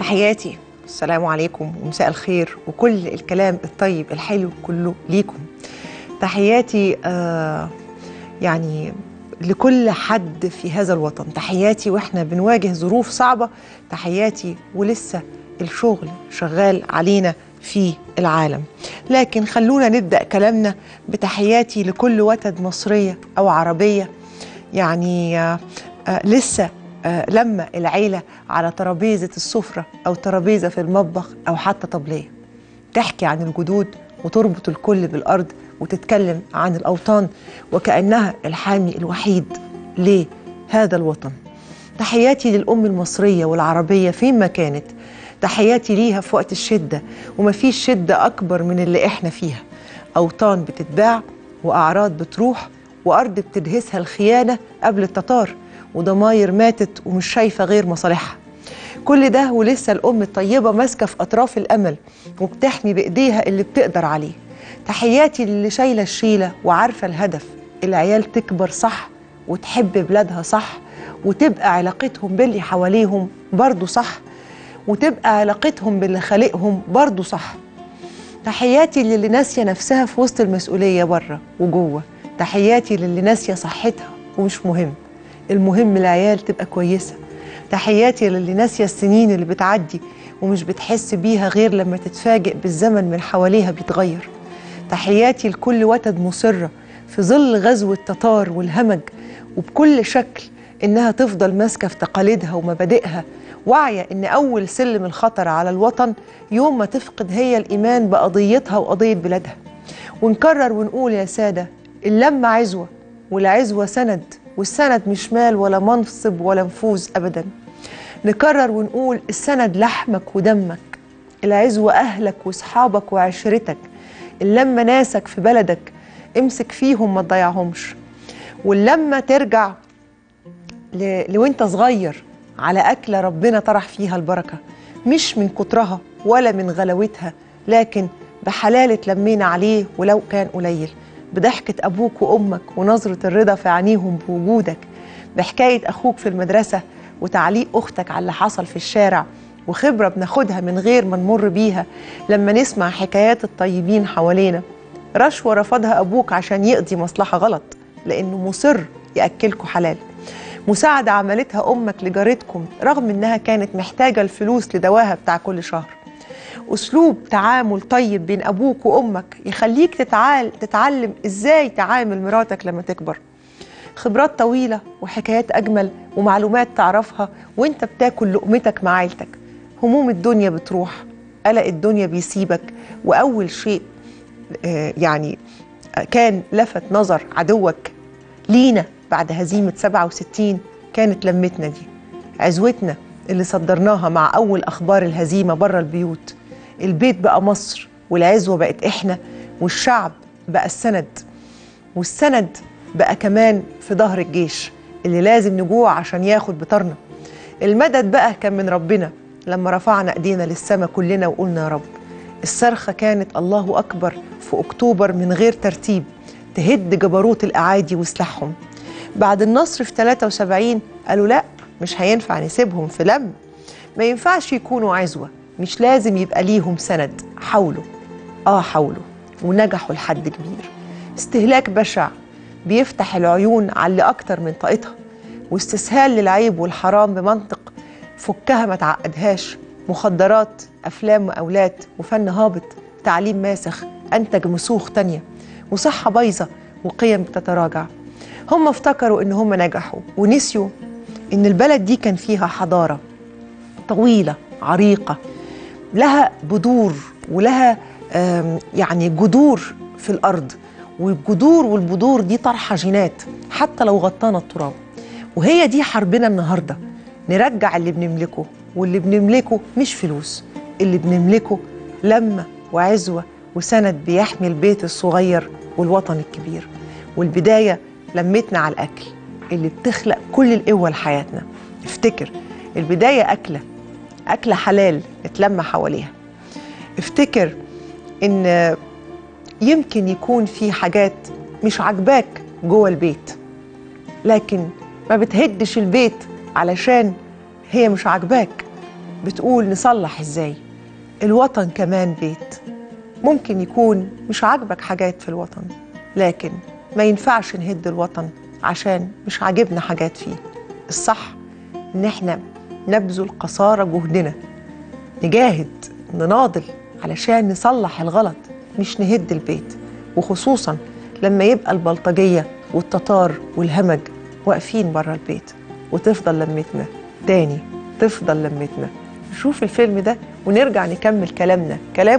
تحياتي السلام عليكم ومساء الخير وكل الكلام الطيب الحلو كله ليكم تحياتي آه يعني لكل حد في هذا الوطن تحياتي واحنا بنواجه ظروف صعبة تحياتي ولسه الشغل شغال علينا في العالم لكن خلونا نبدأ كلامنا بتحياتي لكل وتد مصرية أو عربية يعني آه آه لسه آه لما العيلة على ترابيزة السفرة أو ترابيزة في المطبخ أو حتى طبلية تحكي عن الجدود وتربط الكل بالأرض وتتكلم عن الأوطان وكأنها الحامي الوحيد لهذا الوطن تحياتي للأم المصرية والعربية فيما كانت تحياتي ليها في وقت الشدة ومفيش شدة أكبر من اللي إحنا فيها أوطان بتتباع وأعراض بتروح وأرض بتدهسها الخيانة قبل التتار وضماير ماتت ومش شايفة غير مصالحها كل ده ولسه الأم الطيبة ماسكة في أطراف الأمل وبتحمي بإيديها اللي بتقدر عليه تحياتي للي شايلة الشيلة وعارفة الهدف العيال تكبر صح وتحب بلادها صح وتبقى علاقتهم باللي حواليهم برضو صح وتبقى علاقتهم باللي خالقهم برضو صح تحياتي للي ناسية نفسها في وسط المسؤولية بره وجوه تحياتي للي ناسية صحتها ومش مهم المهم العيال تبقى كويسة تحياتي للي ناسية السنين اللي بتعدي ومش بتحس بيها غير لما تتفاجئ بالزمن من حواليها بيتغير تحياتي لكل وتد مصرة في ظل غزو التتار والهمج وبكل شكل إنها تفضل ماسكة في تقاليدها ومبادئها واعية إن أول سلم الخطر على الوطن يوم ما تفقد هي الإيمان بقضيتها وقضية بلادها ونكرر ونقول يا سادة اللمة عزوة والعزوة سند والسند مش مال ولا منصب ولا نفوذ أبدا نكرر ونقول السند لحمك ودمك العزوة أهلك وصحابك وعشرتك اللمة ناسك في بلدك امسك فيهم ما تضيعهمش واللمة ترجع ل... لوانت صغير على أكلة ربنا طرح فيها البركة مش من كترها ولا من غلاوتها لكن بحلال اتلمينا عليه ولو كان قليل بضحكة أبوك وأمك ونظرة الرضا في عينيهم بوجودك بحكاية أخوك في المدرسة وتعليق أختك على اللي حصل في الشارع وخبرة بناخدها من غير ما نمر بيها لما نسمع حكايات الطيبين حوالينا رشوة رفضها أبوك عشان يقضي مصلحة غلط لأنه مصر يأكلكوا حلال مساعدة عملتها أمك لجارتكم رغم إنها كانت محتاجة الفلوس لدواها بتاع كل شهر أسلوب تعامل طيب بين أبوك وأمك يخليك تتعال تتعلم إزاي تعامل مراتك لما تكبر خبرات طويلة وحكايات أجمل ومعلومات تعرفها وإنت بتاكل لقمتك مع عيلتك هموم الدنيا بتروح قلق الدنيا بيسيبك وأول شيء آه يعني كان لفت نظر عدوك لينا بعد هزيمة 67 كانت لمتنا دي عزوتنا اللي صدرناها مع أول أخبار الهزيمة بره البيوت البيت بقى مصر والعزوة بقت إحنا والشعب بقى السند والسند بقى كمان في ظهر الجيش اللي لازم نجوع عشان ياخد بطارنا المدد بقى كان من ربنا لما رفعنا ايدينا للسما كلنا وقلنا يا رب الصرخة كانت الله أكبر في أكتوبر من غير ترتيب تهد جبروت الأعادي وسلاحهم بعد النصر في 73 قالوا لا مش هينفع نسيبهم في لم ما ينفعش يكونوا عزوة مش لازم يبقى ليهم سند حاولوا آه حاولوا ونجحوا لحد كبير استهلاك بشع بيفتح العيون على اللي أكتر من طاقتها واستسهال للعيب والحرام بمنطق فكها ما تعقدهاش مخدرات أفلام وأولاد وفن هابط تعليم ماسخ أنتج مسوخ تانية وصحة بايظة وقيم بتتراجع هم افتكروا إن هم نجحوا ونسيوا إن البلد دي كان فيها حضارة طويلة عريقة لها بذور ولها يعني جذور في الأرض والجذور والبذور دي طرحة جينات حتى لو غطانا التراب وهي دي حربنا النهارده نرجع اللي بنملكه واللي بنملكه مش فلوس اللي بنملكه لمة وعزوة وسند بيحمي البيت الصغير والوطن الكبير والبداية لمتنا على الأكل اللي بتخلق كل القوة لحياتنا افتكر البداية أكلة أكلة حلال نتلم حواليها افتكر إن يمكن يكون في حاجات مش عاجباك جوه البيت لكن ما بتهدش البيت علشان هي مش عاجباك بتقول نصلح ازاي الوطن كمان بيت ممكن يكون مش عاجبك حاجات في الوطن لكن ما ينفعش نهد الوطن عشان مش عاجبنا حاجات فيه الصح ان احنا نبذل قصارى جهدنا نجاهد نناضل علشان نصلح الغلط مش نهد البيت وخصوصا لما يبقى البلطجية والتتار والهمج واقفين بره البيت وتفضل لمتنا تاني تفضل لمتنا نشوف الفيلم ده ونرجع نكمل كلامنا كلام